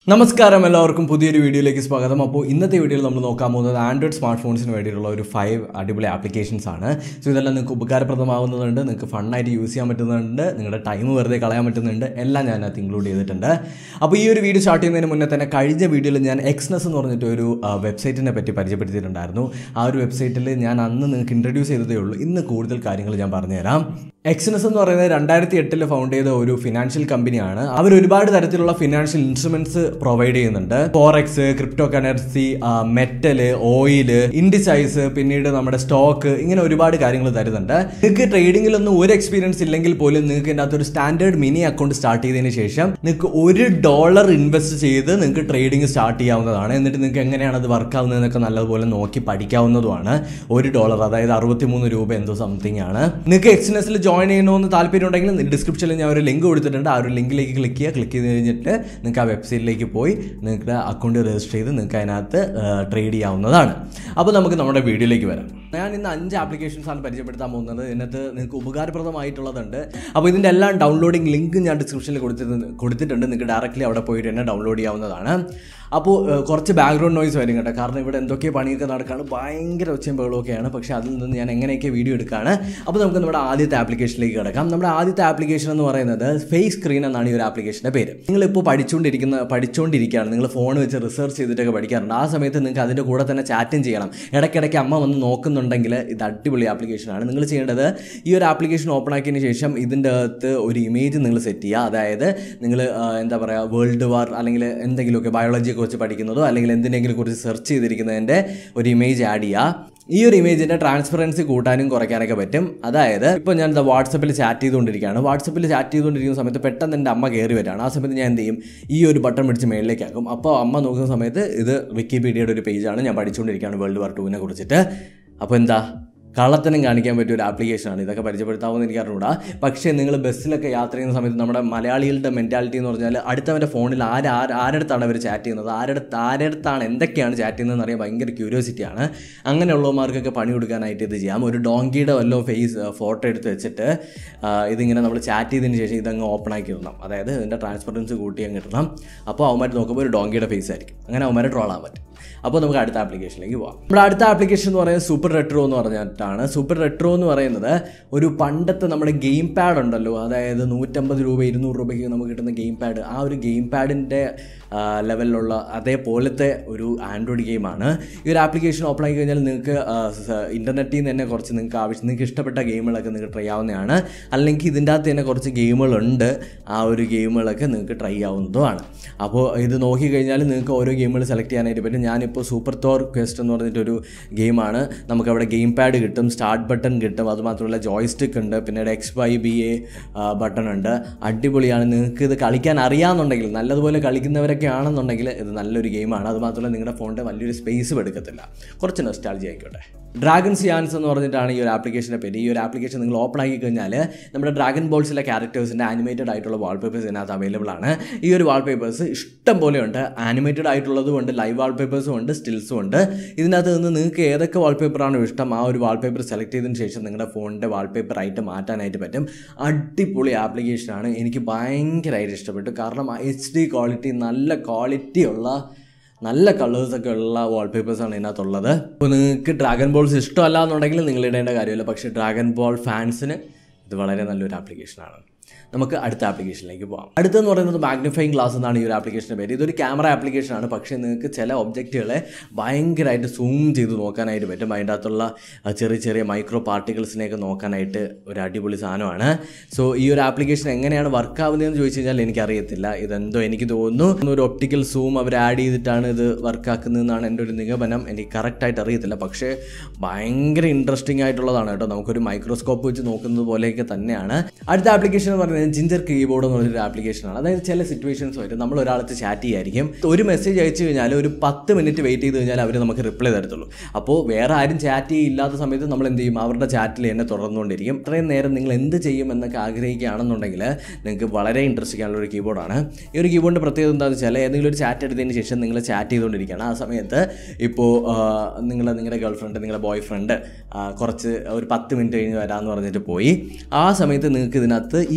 നമസ്കാരം എല്ലാവർക്കും പുതിയൊരു വീഡിയോയിലേക്ക് സ്വാഗതം അപ്പോൾ ഇന്നത്തെ വീഡിയോയിൽ നമ്മൾ നോക്കാൻ പോകുന്നത് ആൻഡ്രോയിഡ് സ്മാർട്ട് ഫോൺസിന് വേണ്ടിയിട്ടുള്ള ഒരു ഫൈവ് അടിപൊളി ആപ്ലിക്കേഷൻസ് ആണ് സോ ഇതെല്ലാം നിങ്ങൾക്ക് ഉപകാരപ്രദമാവുന്നതുണ്ട് നിങ്ങൾക്ക് ഫണ്ണായിട്ട് യൂസ് ചെയ്യാൻ പറ്റുന്നുണ്ട് നിങ്ങളുടെ ടൈം വെറുതെ കളയാൻ പറ്റുന്നുണ്ട് എല്ലാം ഞാൻ അതിനകത്ത് ഇൻക്ലൂഡ് ചെയ്തിട്ടുണ്ട് അപ്പോൾ ഈ ഒരു വീഡിയോ സ്റ്റാർട്ട് ചെയ്യുന്നതിന് മുന്നേ തന്നെ കഴിഞ്ഞ വീഡിയോയിൽ ഞാൻ എക്സ്നസ് എന്ന് പറഞ്ഞിട്ട് ഒരു വെബ്സൈറ്റിനെ പറ്റി പരിചയപ്പെടുത്തിയിട്ടുണ്ടായിരുന്നു ആ ഒരു വെബ്സൈറ്റിൽ ഞാൻ അന്ന് നിങ്ങൾക്ക് ഇൻട്രൊഡ്യൂസ് ചെയ്തതേ ഉള്ളൂ ഇന്ന് കൂടുതൽ കാര്യങ്ങൾ ഞാൻ പറഞ്ഞുതരാം എക്സിനസ് എന്ന് പറയുന്നത് രണ്ടായിരത്തി എട്ടിൽ ഫൗണ്ട് ചെയ്ത ഒരു ഫിനാൻഷ്യൽ കമ്പനിയാണ് അവർ ഒരുപാട് തരത്തിലുള്ള ഫിനാൻഷ്യൽ ഇൻസ്ട്രുമെന്റ്സ് പ്രൊവൈഡ് ചെയ്യുന്നുണ്ട് forex crypto currency metal oil indices പിന്നീട് നമ്മുടെ സ്റ്റോക്ക് ഇങ്ങനെ ഒരുപാട് കാര്യങ്ങൾ തരുന്നുണ്ട് നിങ്ങൾക്ക് ട്രേഡിംഗിലൊന്നും ഒരു എക്സ്പീരിയൻസ് ഇല്ലെങ്കിൽ പോലും നിങ്ങൾക്ക് ഇതിനകത്ത് ഒരു സ്റ്റാൻഡേർഡ് മിനി അക്കൗണ്ട് സ്റ്റാർട്ട് ചെയ്തതിന് ശേഷം നിങ്ങൾക്ക് ഒരു ഡോളർ ഇൻവെസ്റ്റ് ചെയ്ത് നിങ്ങൾക്ക് ട്രേഡിംഗ് സ്റ്റാർട്ട് ചെയ്യാവുന്നതാണ് എന്നിട്ട് നിങ്ങൾക്ക് എങ്ങനെയാണ് അത് വർക്ക് ആവുന്നതെന്നൊക്കെ നല്ലതുപോലെ നോക്കി പഠിക്കാവുന്നതുമാണ് ഒരു ഡോളർ അതായത് അറുപത്തിമൂന്ന് രൂപ എന്തോ സംതിങ് ആണ് നിങ്ങൾക്ക് എക്സിനസിൽ ജോയിൻ ചെയ്യണമെന്ന് താല്പര്യം ഉണ്ടെങ്കിൽ ഡിസ്ക്രിപ്ഷനിൽ ഞാൻ ഒരു ലിങ്ക് കൊടുത്തിട്ടുണ്ട് ആ ഒരു ലിങ്കിലേക്ക് ക്ലിക്ക് ചെയ്യുക ക്ലിക്ക് ചെയ്ത് കഴിഞ്ഞിട്ട് നിങ്ങൾക്ക് ആ വെബ്സൈറ്റിലേക്ക് പോയി നിങ്ങളുടെ അക്കൗണ്ട് രജിസ്റ്റർ ചെയ്ത് നിങ്ങൾക്ക് അതിനകത്ത് ട്രേഡ് ചെയ്യാവുന്നതാണ് അപ്പോൾ നമുക്ക് നമ്മുടെ വീഡിയോയിലേക്ക് വരാം ഞാൻ ഇന്ന് അഞ്ച് ആപ്ലിക്കേഷൻസ് ആണ് പരിചയപ്പെടുത്താൻ പോകുന്നത് ഇതിനകത്ത് നിങ്ങൾക്ക് ഉപകാരപ്രദമായിട്ടുള്ളതുണ്ട് അപ്പോൾ ഇതിൻ്റെ എല്ലാം ഡൗൺലോഡിംഗ് ലിങ്ക് ഞാൻ ഡിസ്ക്രിപ്ഷനിൽ കൊടുത്തിട്ടുണ്ട് കൊടുത്തിട്ടുണ്ട് നിങ്ങൾക്ക് ഡയറക്റ്റ്ലി അവിടെ പോയിട്ട് തന്നെ ഡൗൺലോഡ് ചെയ്യാവുന്നതാണ് അപ്പോൾ ഏഹ്, കുറച്ച് ബാക്ക്ഗ്രൗണ്ട് നോയ്സ് വരും കേട്ടോ കാരണം ഇവിടെ എന്തൊക്കെ പണിയൊക്കെ നടക്കുകയാണ് ഭയങ്കര ഒച്ചയും ബഹളമൊക്കെയാണ് പക്ഷേ അതിൽ നിന്ന് ഞാൻ എങ്ങനെയൊക്കെ വീഡിയോ എടുക്കുകയാണ് അപ്പോൾ നമുക്ക് നമ്മുടെ ആദ്യത്തെ ആപ്ലിക്കേഷനിലേക്ക് കിടക്കാം നമ്മുടെ ആദ്യത്തെ ആപ്ലിക്കേഷൻ എന്ന് പറയുന്നത് ഫേസ് സ്ക്രീൻ എന്നാണ് ഈ ഒരു ആപ്ലിക്കേഷൻ്റെ പേര് നിങ്ങളിപ്പോൾ പഠിച്ചുകൊണ്ടിരിക്കുന്ന പഠിച്ചുകൊണ്ടിരിക്കുകയാണ് നിങ്ങൾ ഫോൺ വെച്ച് റിസർച്ച് ചെയ്തിട്ടൊക്കെ പഠിക്കാറുണ്ട് ആ സമയത്ത് നിങ്ങൾക്ക് അതിൻ്റെ കൂടെ തന്നെ ചാറ്റും ചെയ്യണം ഇടയ്ക്കിടയ്ക്ക് അമ്മ വന്ന് നോക്കുന്നുണ്ടെങ്കിൽ ഇത് അടിപൊളി ആപ്ലിക്കേഷനാണ് നിങ്ങൾ ചെയ്യേണ്ടത് ഈ ഒരു ആപ്ലിക്കേഷൻ ഓപ്പൺ ആക്കിയതിന് ശേഷം ഇതിൻ്റെ അകത്ത് ഒരു ഇമേജ് നിങ്ങൾ സെറ്റ് ചെയ്യുക അതായത് നിങ്ങൾ എന്താ പറയുക വേൾഡ് വാർ അല്ലെങ്കിൽ എന്തെങ്കിലുമൊക്കെ ബയോളജിയെ കുറിച്ച് പഠിക്കുന്നതോ അല്ലെങ്കിൽ എന്തിനെങ്കിലും കുറിച്ച് സെർച്ച് ചെയ്തിരിക്കുന്നതിൻ്റെ ഒരു ഇമേജ് ആഡ് ചെയ്യുക ഈ ഒരു ഇമേജിന്റെ ട്രാൻസ്പെറൻസി കൂട്ടാനും കുറയ്ക്കാനൊക്കെ പറ്റും അതായത് ഇപ്പോൾ ഞാൻ വാട്സപ്പിൽ ചാറ്റ് ചെയ്തുകൊണ്ടിരിക്കുകയാണ് വാട്സപ്പിൽ ചാറ്റ് ചെയ്തുകൊണ്ടിരിക്കുന്ന സമയത്ത് പെട്ടെന്ന് എൻ്റെ അമ്മ കയറി വരികയാണ് ആ സമയത്ത് ഞാൻ എന്ത് ചെയ്യും ഈ ഒരു ബട്ടൺ പിടിച്ച് മേളിലേക്ക് ആക്കും അപ്പോൾ അമ്മ നോക്കുന്ന സമയത്ത് ഇത് വിക്കിപീഡിയയുടെ ഒരു പേജാണ് ഞാൻ പഠിച്ചുകൊണ്ടിരിക്കുകയാണ് വേൾഡ് വാർ ടുവിനെ കുറിച്ചിട്ട് അപ്പോൾ എന്താ കള്ളത്തനം കാണിക്കാൻ പറ്റിയ ഒരു ആപ്ലിക്കേഷനാണ് ഇതൊക്കെ പരിചയപ്പെടുത്താമെന്ന് എനിക്ക് അറിഞ്ഞൂടാ പക്ഷേ നിങ്ങൾ ബസ്സിലൊക്കെ യാത്ര ചെയ്യുന്ന സമയത്ത് നമ്മുടെ മലയാളികളുടെ മെൻറ്റാലിറ്റി എന്ന് പറഞ്ഞാൽ അടുത്തവൻ്റെ ഫോണിൽ ആര് ആര് ആരടുത്താണ് അവർ ചാറ്റ് ചെയ്യുന്നത് ആരടുത്ത് ആരടുത്താണ് എന്തൊക്കെയാണ് ചാറ്റ് ചെയ്യുന്നതെന്ന് അറിയാൻ ഭയങ്കര ക്യൂരിയോസിറ്റിയാണ് അങ്ങനെയുള്ളവർക്കൊക്കെ പണി കൊടുക്കാനായിട്ട് ഇത് ചെയ്യാം ഒരു ഡോങ്കിയുടെ വല്ലോ ഫേസ് ഫോട്ടോ എടുത്ത് വെച്ചിട്ട് ആ, ഇതിങ്ങനെ നമ്മൾ ചാറ്റ് ചെയ്തതിന് ശേഷം ഇതങ്ങ് ഓപ്പൺ ആക്കി ഇടണം അതായത് ഇതിൻ്റെ ട്രാൻസ്പെറൻസി കൂട്ടി അങ്ങ് ഇടണം അപ്പോൾ അവന്മാർ നോക്കുമ്പോൾ ഒരു ഡോങ്കിയുടെ ഫേസ് ആയിരിക്കും അങ്ങനെ അവന്മാരെ ട്രോൾ ആവാൻ പറ്റും അപ്പോൾ നമുക്ക് അടുത്ത ആപ്ലിക്കേഷനിലേക്ക് പോകാം നമ്മുടെ അടുത്ത ആപ്ലിക്കേഷൻ എന്ന് പറയുന്നത് സൂപ്പർ റെട്രോ എന്ന് പറഞ്ഞിട്ടാണ് സൂപ്പർ റെട്രോ എന്ന് പറയുന്നത് ഒരു പണ്ടത്തെ നമ്മുടെ ഗെയിം പാഡ് ഉണ്ടല്ലോ അതായത് നൂറ്റമ്പത് രൂപ ഇരുന്നൂറ് രൂപയ്ക്ക് നമുക്ക് കിട്ടുന്ന ഗെയിം പാഡ് ആ ഒരു ഗെയിം പാഡിൻ്റെ ലെവലിലുള്ള അതേപോലത്തെ ഒരു ആൻഡ്രോയിഡ് ഗെയിമാണ് ഈ ഒരു ആപ്ലിക്കേഷൻ ഓപ്പൺ ആക്കി കഴിഞ്ഞാൽ നിങ്ങൾക്ക് ഇൻ്റർനെറ്റിൽ നിന്ന് തന്നെ കുറച്ച് നിങ്ങൾക്ക് ആവശ്യം നിങ്ങൾക്ക് ഇഷ്ടപ്പെട്ട ഗെയിമുകളൊക്കെ നിങ്ങൾക്ക് ട്രൈ ആവുന്നതാണ് അല്ലെങ്കിൽ ഇതിൻ്റെ അകത്ത് തന്നെ കുറച്ച് ഗെയിമുകളുണ്ട് ആ ഒരു ഗെയിമുകളൊക്കെ നിങ്ങൾക്ക് ട്രൈ ആവുന്നതുമാണ് അപ്പോൾ ഇത് നോക്കിക്കഴിഞ്ഞാൽ നിങ്ങൾക്ക് ഓരോ ഗെയിമുകൾ സെലക്ട് ചെയ്യാനായിട്ട് പറ്റും ഞാനിപ്പോൾ സൂപ്പർ തോർ ക്വസ്റ്റ് എന്ന് പറഞ്ഞിട്ടൊരു ഗെയിമാണ് നമുക്ക് അവിടെ ഗെയിം പാഡ് കിട്ടും സ്റ്റാർട്ട് ബട്ടൺ കിട്ടും അതുമാത്രമല്ല ജോയ്സ്റ്റിക് ഉണ്ട് പിന്നീട് X Y B A button ഉണ്ട് അടിപൊളിയാണ് നിങ്ങൾക്ക് ഇത് കളിക്കാൻ അറിയാമെന്നുണ്ടെങ്കിൽ നല്ലതുപോലെ കളിക്കുന്നവരൊക്കെ ആണെന്നുണ്ടെങ്കിൽ ഇത് നല്ലൊരു ഗെയിമാണ് അതുമാത്രമല്ല നിങ്ങളുടെ ഫോണിൻ്റെ വലിയൊരു സ്പേസും എടുക്കത്തില്ല കുറച്ച് നെസ്റ്റാൾജി ആയിക്കോട്ടെ ഡ്രാഗൺ സിയാൻസ് എന്ന് പറഞ്ഞിട്ടാണ് ഈ ഒരു ആപ്ലിക്കേഷൻ്റെ പേര് ഈ ഒരു ആപ്ലിക്കേഷൻ നിങ്ങൾ ഓപ്പൺ ആക്കി കഴിഞ്ഞാൽ നമ്മുടെ ഡ്രാഗൺ ബോൾസിലെ ക്യാരക്ടേഴ്സിൻ്റെ ആനിമേറ്റഡ് ആയിട്ടുള്ള വാൾപേപ്പേഴ്സ് ഇതിനകത്ത് അവൈലബിൾ ആണ് ഈ ഒരു വാൾപേപ്പേഴ്സ് ഇഷ്ടം പോലെ ഉണ്ട് ആനിമേറ്റഡ് ആയിട്ടുള്ളതും ഉണ്ട് ലൈവ് വാൾപേപ്പേഴ്സും ഉണ്ട് സ്റ്റിൽസും ഉണ്ട് ഇതിനകത്ത് നിന്ന് നിങ്ങൾക്ക് ഏതൊക്കെ വാൾപേപ്പറാണോ ഇഷ്ടം ആ ഒരു വാൾപേപ്പർ സെലക്ട് ചെയ്തതിന് ശേഷം നിങ്ങളുടെ ഫോണിൻ്റെ വാൾപേപ്പർ ആയിട്ട് മാറ്റാനായിട്ട് പറ്റും അടിപൊളി ആപ്ലിക്കേഷനാണ് എനിക്ക് ഭയങ്കരമായിട്ട് ഇഷ്ടപ്പെട്ടു കാരണം എച്ച് ഡി ക്വാളിറ്റി നല്ല ക്വാളിറ്റിയുള്ള നല്ല കളേഴ്സൊക്കെ ഉള്ള വാൾപേപ്പേഴ്സാണ് ഇതിനകത്തുള്ളത് അപ്പോൾ നിങ്ങൾക്ക് ഡ്രാഗൺ ബോൾസ് ഇഷ്ടമല്ല എന്നുണ്ടെങ്കിൽ നിങ്ങൾ ഇടേണ്ട കാര്യമില്ല പക്ഷേ ഡ്രാഗൺ ബോൾ ഫാൻസിന് ഇത് വളരെ നല്ലൊരു ആപ്ലിക്കേഷനാണ് നമുക്ക് അടുത്ത ആപ്ലിക്കേഷനിലേക്ക് പോകാം അടുത്തെന്ന് പറയുന്നത് മാഗ്നിഫൈങ് ഗ്ലാസ് എന്നാണ് ഈ ഒരു ആപ്ലിക്കേഷൻ്റെ പേര് ഇതൊരു ക്യാമറ ആപ്ലിക്കേഷനാണ് പക്ഷേ നിങ്ങൾക്ക് ചില ഒബ്ജക്റ്റുകളെ ഭയങ്കരമായിട്ട് സൂം ചെയ്ത് നോക്കാനായിട്ട് പറ്റും അതിൻ്റെ അകത്തുള്ള ആ, ചെറിയ ചെറിയ മൈക്രോ പാർട്ടിക്കിൾസിനെയൊക്കെ നോക്കാനായിട്ട് ഒരു അടിപൊളി സാധനമാണ് സോ ഈ ഒരു ആപ്ലിക്കേഷൻ എങ്ങനെയാണ് വർക്ക് ആവുന്നതെന്ന് ചോദിച്ചു കഴിഞ്ഞാൽ എനിക്കറിയത്തില്ല ഇതെന്തോ എനിക്ക് തോന്നുന്നു ഒരു ഒപ്റ്റിക്കൽ സൂം അവർ ആഡ് ചെയ്തിട്ടാണ് ഇത് വർക്ക് ആക്കുന്നതെന്നാണ് എൻ്റെ ഒരു നിഗമനം എനിക്ക് കറക്റ്റായിട്ട് അറിയത്തില്ല പക്ഷേ ഭയങ്കര ഇൻട്രസ്റ്റിംഗ് ആയിട്ടുള്ളതാണ് കേട്ടോ നമുക്കൊരു മൈക്രോസ്കോപ്പ് വെച്ച് നോക്കുന്നത് പോലെയൊക്കെ തന്നെയാണ് അടുത്ത ആപ്ലിക്കേഷൻ എന്ന് പറയുന്നത് ജിഞ്ചർ കീബോർഡ് എന്ന് പറഞ്ഞൊരു ആപ്ലിക്കേഷനാണ് അതായത് ചില സിറ്റുവേഷൻസ് വരും നമ്മൾ ഒരാളത്ത് ചാറ്റ് ചെയ്യായിരിക്കും ഒരു മെസ്സേജ് അയച്ചു കഴിഞ്ഞാൽ ഒരു പത്ത് മിനിറ്റ് വെയിറ്റ് ചെയ്ത് കഴിഞ്ഞാൽ അവർ നമുക്ക് റിപ്ലൈ തരത്തുള്ളൂ അപ്പോൾ വേറെ ആരും ചാറ്റ് ചെയ്യില്ലാത്ത സമയത്ത് നമ്മൾ എന്ത് ചെയ്യും അവരുടെ ചാറ്റിൽ തന്നെ തുടർന്നുകൊണ്ടിരിക്കും അത്രയും നേരം നിങ്ങൾ എന്ത് ചെയ്യും എന്നൊക്കെ ആഗ്രഹിക്കുകയാണെന്നുണ്ടെങ്കിൽ നിങ്ങൾക്ക് വളരെ ഇൻട്രസ്റ്റിംഗ് ആയിട്ടുള്ള ഒരു കീബോർഡാണ് ഈ ഒരു കീബോർഡിൻ്റെ പ്രത്യേകത എന്താണെന്ന് വെച്ചാൽ ഏതെങ്കിലും ഒരു ചാറ്റ് എടുത്തതിന് ശേഷം നിങ്ങൾ ചാറ്റ് ചെയ്തുകൊണ്ടിരിക്കുകയാണ് ആ സമയത്ത് ഇപ്പോൾ നിങ്ങൾ നിങ്ങളുടെ ഗേൾ ഫ്രണ്ട് നിങ്ങളുടെ ബോയ് ഫ്രണ്ട് കുറച്ച് ഒരു പത്ത് മിനിറ്റ് കഴിഞ്ഞ് വരാമെന്ന് പറഞ്ഞിട്ട് പോയി ആ സമയത്ത് നിങ്ങൾക്ക് ഇതിനകത്ത് ഈ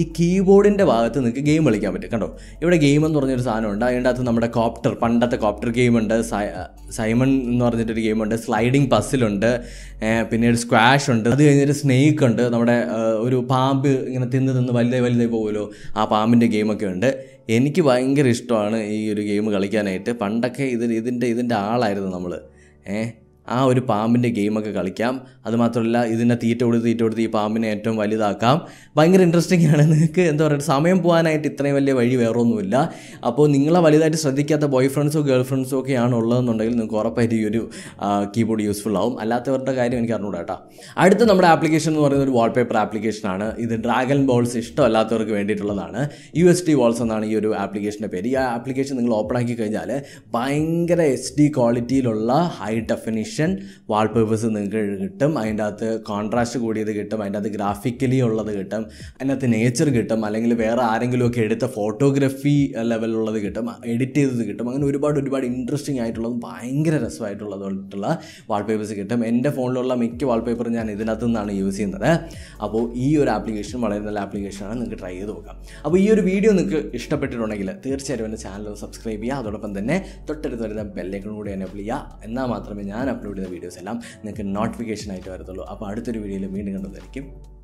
കീബോർഡിൻ്റെ ഭാഗത്ത് നിങ്ങൾക്ക് ഗെയിം കളിക്കാൻ പറ്റും കണ്ടോ ഇവിടെ ഗെയിം എന്ന് പറഞ്ഞൊരു സാധനമുണ്ട് അതിൻ്റെ അകത്ത് നമ്മുടെ കോപ്റ്റർ പണ്ടത്തെ കോപ്റ്റർ ഗെയിമുണ്ട് സൈമൺ എന്ന് പറഞ്ഞിട്ടൊരു ഗെയിമുണ്ട് സ്ലൈഡിങ് പസിലുണ്ട് പിന്നീട് സ്ക്വാഷ് ഉണ്ട് അത് കഴിഞ്ഞിട്ട് സ്നേക്ക് ഉണ്ട് നമ്മുടെ ആ, ഒരു പാമ്പ് ഇങ്ങനെ തിന്ന് തിന്ന് വലുതായി വലുതായി പോകുമല്ലോ ആ പാമ്പിൻ്റെ ഗെയിമൊക്കെ ഉണ്ട് എനിക്ക് ഭയങ്കര ഇഷ്ടമാണ് ഈ ഒരു ഗെയിം കളിക്കാനായിട്ട് പണ്ടൊക്കെ ഇത് ഇതിൻ്റെ ഇതിൻ്റെ ആളായിരുന്നു നമ്മൾ ഏഹ് ആ ഒരു പാമ്പിൻ്റെ ഗെയിമൊക്കെ കളിക്കാം അതുമാത്രമല്ല ഇതിനെ തീറ്റ കൊടുത്ത് തീറ്റ കൊടുത്ത് ഈ പാമ്പിനെ ഏറ്റവും വലുതാക്കാം ഭയങ്കര ഇൻട്രസ്റ്റിംഗ് ആണ് നിങ്ങൾക്ക് എന്താ പറയുക സമയം പോകാനായിട്ട് ഇത്രയും വലിയ വഴി വേറെ ഒന്നുമില്ല അപ്പോൾ നിങ്ങളെ വലുതായിട്ട് ശ്രദ്ധിക്കാത്ത ബോയ് ഫ്രണ്ട്സോ ഗേൾ ഫ്രണ്ട്സോ ഒക്കെ ആണ് ഉള്ളതെന്നുണ്ടെങ്കിൽ നിങ്ങൾക്ക് ഉറപ്പായിട്ട് ഈ ഒരു കീബോർഡ് യൂസ്ഫുൾ ആവും അല്ലാത്തവരുടെ കാര്യം എനിക്ക് അറിഞ്ഞൂടാ കേട്ടോ അടുത്ത നമ്മുടെ ആപ്ലിക്കേഷൻ എന്ന് പറയുന്നത് ഒരു വാൾപേപ്പർ ആപ്ലിക്കേഷനാണ് ഇത് ഡ്രാഗൺ ബോൾസ് ഇഷ്ടമല്ലാത്തവർക്ക് വേണ്ടിയിട്ടുള്ളതാണ് യു എസ് ടി വാൾസ് എന്നാണ് ഈ ഒരു ആപ്ലിക്കേഷൻ്റെ പേര് ഈ ആപ്ലിക്കേഷൻ നിങ്ങൾ ഓപ്പൺ ആക്കി കഴിഞ്ഞാൽ ഭയങ്കര എച്ച് ഡി ക്വാളിറ്റിയിലുള്ള ഹൈ ഡെഫിനിഷൻ വാൾപേപ്പേഴ്സ് നിങ്ങൾക്ക് കിട്ടും അതിൻ്റെ അകത്ത് കോൺട്രാസ്റ്റ് കൂടിയത് കിട്ടും അതിൻ്റെ അകത്ത് ഗ്രാഫിക്കലി ഉള്ളത് കിട്ടും അതിനകത്ത് നേച്ചർ കിട്ടും അല്ലെങ്കിൽ വേറെ ആരെങ്കിലും ഒക്കെ എടുത്ത ഫോട്ടോഗ്രഫി ലെവലിലുള്ളത് കിട്ടും എഡിറ്റ് ചെയ്തത് കിട്ടും അങ്ങനെ ഒരുപാട് ഒരുപാട് ഇൻട്രസ്റ്റിംഗ് ആയിട്ടുള്ളതും ഭയങ്കര രസമായിട്ടുള്ളതായിട്ടുള്ള വാൾപേപ്പേഴ്സ് കിട്ടും എൻ്റെ ഫോണിലുള്ള മിക്ക വാൾപേപ്പറും ഞാൻ ഇതിനകത്ത് നിന്നാണ് യൂസ് ചെയ്യുന്നത് അപ്പോൾ ഈ ഒരു ആപ്ലിക്കേഷൻ വളരെ നല്ല ആപ്ലിക്കേഷനാണ് നിങ്ങൾക്ക് ട്രൈ ചെയ്ത് നോക്കാം അപ്പോൾ ഈ ഒരു വീഡിയോ നിങ്ങൾക്ക് ഇഷ്ടപ്പെട്ടിട്ടുണ്ടെങ്കിൽ തീർച്ചയായിട്ടും എൻ്റെ ചാനൽ സബ്സ്ക്രൈബ് ചെയ്യുക അതോടൊപ്പം തന്നെ തൊട്ടടുത്ത് വരുന്ന ബെല്ലൈക്കൺ കൂടി എനേബിൾ ചെയ്യുക എന്നാൽ മാത്രമേ ഞാൻ അപ്ലോഡ് ചെയ്ത വീഡിയോസ് എല്ലാം നിങ്ങൾക്ക് നോട്ടിഫിക്കേഷൻ ആയിട്ട് വരത്തുള്ളൂ അപ്പോൾ അടുത്തൊരു വീഡിയോയിൽ വീണ്ടും കണ്ടതായിരിക്കും